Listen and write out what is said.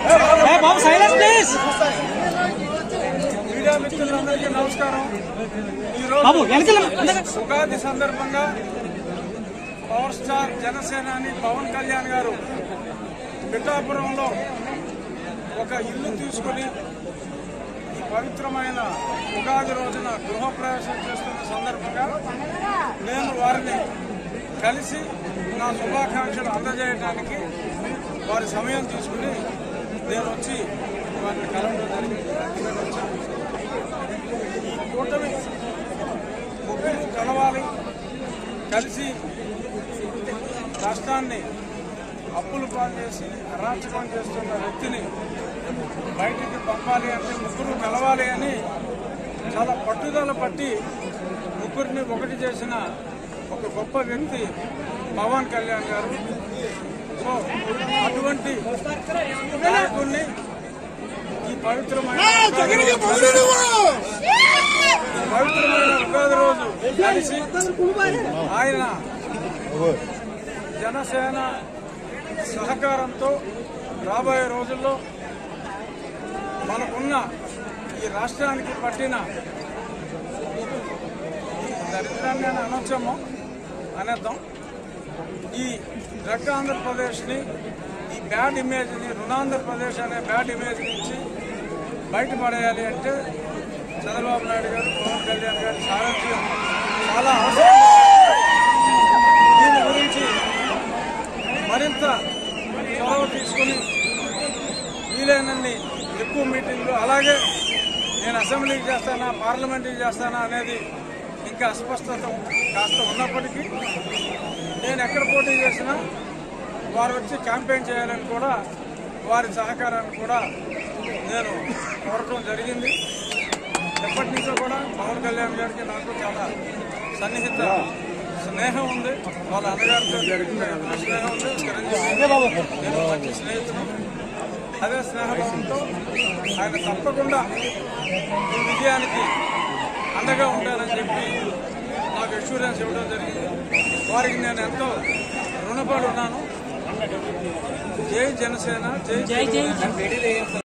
Babu silence please media మిత్రులందరికీ నమస్కారం బాబు ఈరోజు వెనకాల ఉగాది సందర్భంగా పవర్ స్టార్ జనసేనాని పవన్ కళ్యాణ్ గారు పిఠాపురంలో ఒక ఇల్లు తీసుకుని ఈ పవిత్రమైన ఉగాది రోజున గృహప్రవేశం చేస్తున్న సందర్భంగా నేను వారిని కలిసి నా శుభాకాంక్షలు అందజేయడానికి వారి సమయం తీసుకుని నేను వచ్చి వారిని కలవడం జరిగింది నేను వచ్చాను ఈ కూటమి ముగ్గురు కలవాలి కలిసి రాష్ట్రాన్ని అప్పులు పాలు చేసి అరాచకం చేస్తున్న వ్యక్తిని బయటికి పంపాలి అంటే ముగ్గురు కలవాలి అని చాలా పట్టుదల పట్టి ముగ్గురిని ఒకటి చేసిన ఒక గొప్ప వ్యక్తి పవన్ కళ్యాణ్ గారు సో అటువంటి నాయకుడిని ఈ పవిత్రమైన ఈ పవిత్రమైన ఉగాది రోజు కలిసి ఆయన జనసేన సహకారంతో రాబోయే రోజుల్లో మనకున్న ఈ రాష్ట్రానికి పట్టిన ఈ దరిద్రాన్ని అని అనొచ్చాము అనేద్దాం ఈ డ్రగ్ ఆంధ్రప్రదేశ్ని ఈ బ్యాడ్ ఇమేజ్ని రుణాంధ్రప్రదేశ్ అనే బ్యాడ్ ఇమేజ్ నుంచి బయటపడేయాలి అంటే చంద్రబాబు నాయుడు గారు పవన్ కళ్యాణ్ గారి సారథ్యం చాలా అవసరం దీని గురించి మరింత చొరవ తీసుకుని వీలైనన్ని ఎక్కువ మీటింగ్లు అలాగే నేను అసెంబ్లీకి చేస్తానా పార్లమెంట్కి చేస్తానా అనేది ఇంకా అస్పష్టత కాస్త ఉన్నప్పటికీ నేను ఎక్కడ పోటీ చేసినా వారు వచ్చి క్యాంపెయిన్ చేయాలని కూడా వారి సహకారాన్ని కూడా నేను కోరటం జరిగింది ఎప్పటి నుంచో కూడా పవన్ కళ్యాణ్ గారికి నాకు చాలా సన్నిహిత స్నేహం ఉంది వాళ్ళ అన్నగారితో ఎంత స్నేహం ఉంది చిరంజీవి నేను మంచి స్నేహితుడు అదే స్నేహభావంతో ఆయన తప్పకుండా ఈ విజయానికి అండగా ఉంటానని చెప్పి నాకు అష్యూరెన్స్ ఇవ్వడం జరిగింది వారికి నేను ఎంతో రుణపడి ఉన్నాను జై జనసేన జై జై జై తెలుగుదేశం.